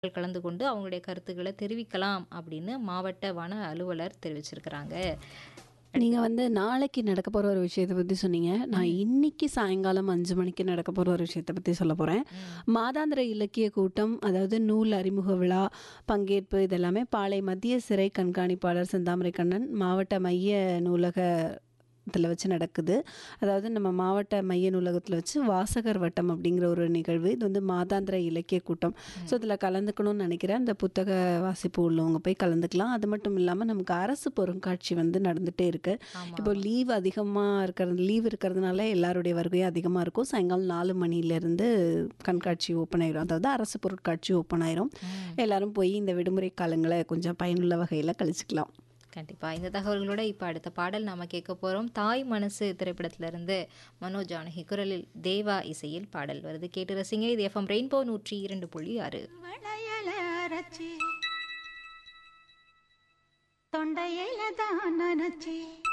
கலந்து கொண்டு அவங்களுடைய கருத்துக்களை தெரிவிக்கலாம் அப்படின்னு மாவட்ட வன அலுவலர் தெரிவிச்சிருக்கிறாங்க. நீங்க வந்து நாளைக்கு நடக்க போற ஒரு விஷயத்த பத்தி சொன்னீங்க. நான் ம். இன்னைக்கு சாயங்காலம் 5 மணிக்கு நடக்க போற ஒரு விஷயத்த பத்தி சொல்லப் போறேன். ம். மாதாந்திர இலக்கிய கூட்டம், அதாவது நூல் அறிமுக விழா, பங்கேற்பு இதெல்லாமே பாளை மத்திய சிறை கண்காணிப்பாளர் செந்தாமரை கண்ணன் மாவட்ட மைய நூலகத்துல வச்சு நடக்குது. அதாவது நம்ம மாவட்ட மைய நூலகத்துல வச்சு வாசகர் வட்டம் அப்படிங்கிற ஒரு நிகழ்வு. இது வந்து மாதாந்திர இலக்கிய கூட்டம். ஸோ ம். இதுல கலந்துக்கணும்னு நினைக்கிறேன். அந்த புத்தக வாசிப்பு உள்ளவங்க போய் கலந்துக்கலாம். அது மட்டும் இல்லாம நமக்கு அரசு பொருட்காட்சி வந்து நடந்துட்டே இருக்கு. ஆமா, இப்போ ஆமா. லீவ் அதிகமா இருக்கிறது லீவ் இருக்கிறதுனால எல்லாருடைய வருகையும் அதிகமா இருக்கும். சாயங்காலம் 4 மணிலேருந்து கண்காட்சி ஓப்பன் ஆயிரும். அதாவது அரசு பொருட்காட்சி ஓப்பன் ஆயிரும். ம். எல்லாரும் போய் இந்த விடுமுறை காலங்கள கொஞ்சம் பயனுள்ள வகையில கழிச்சுக்கலாம். கண்டிப்பா. இந்த தகவல்களோட இப்ப அடுத்த பாடல் நாம கேட்க போறோம். தாய் மனசு திரைப்படத்துல இருந்து மனோ ஜானகி குரலில் தேவா இசையில் பாடல் வருது. கேட்டு ரசிங்க. இது எஃப்எம் ரெயின்போ 102.6. வளையல அரைச்சி தொண்டையில தான் நனைச்சி